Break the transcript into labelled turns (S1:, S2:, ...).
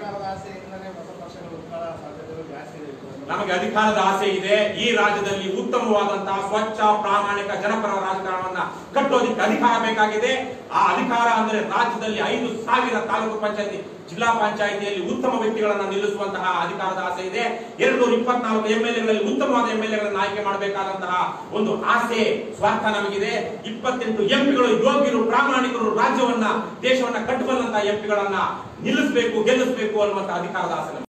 S1: ಅಧಿಕಾರದ ಆಸೆಯಿಂದಲೇ ಹೊಸ ಪಕ್ಷಗಳು ಉತ್ತರ ಸಾಧ್ಯತೆಗಳು ಜಾಸ್ತಿ ಇದೆ
S2: ನಮಗೆ ಅಧಿಕಾರದ ಆಸೆ ಇದೆ ಈ ರಾಜ್ಯದಲ್ಲಿ ಉತ್ತಮವಾದಂತಹ ಸ್ವಚ್ಛ ಪ್ರಾಮಾಣಿಕ ಜನಪರ ರಾಜಕಾರಣವನ್ನ ಕಟ್ಟೋದಿಕ್ಕೆ ಅಧಿಕಾರ ಬೇಕಾಗಿದೆ ಆ ಅಧಿಕಾರ ಅಂದ್ರೆ ರಾಜ್ಯದಲ್ಲಿ ಐದು ಸಾವಿರ ತಾಲೂಕು ಪಂಚಾಯತಿ ಜಿಲ್ಲಾ ಪಂಚಾಯತಿಯಲ್ಲಿ ಉತ್ತಮ ವ್ಯಕ್ತಿಗಳನ್ನ ನಿಲ್ಲಿಸುವಂತಹ ಅಧಿಕಾರದ ಆಸೆ ಇದೆ ಎರಡು ನೂರ ಇಪ್ಪತ್ನಾಲ್ಕು ಎಂ ಎಲ್ ಎಗಳಲ್ಲಿ ಉತ್ತಮವಾದ ಎಂ ಎಲ್ ಎಗಳನ್ನು ಆಯ್ಕೆ ಮಾಡಬೇಕಾದಂತಹ ಒಂದು ಆಸೆ ಸ್ವಾರ್ಥ ನಮಗಿದೆ ಇಪ್ಪತ್ತೆಂಟು ಎಂಪಿಗಳು ಯೋಗ್ಯರು ಪ್ರಾಮಾಣಿಕರು ರಾಜ್ಯವನ್ನ ದೇಶವನ್ನ ಕಟ್ಟಬಲ್ಲಂತಹ ಎಂಪಿಗಳನ್ನ ನಿಲ್ಲಿಸಬೇಕು ಗೆಲ್ಲಿಸಬೇಕು ಅನ್ನುವಂತಹ ಅಧಿಕಾರದ ಆಸೆ ನಮಗೆ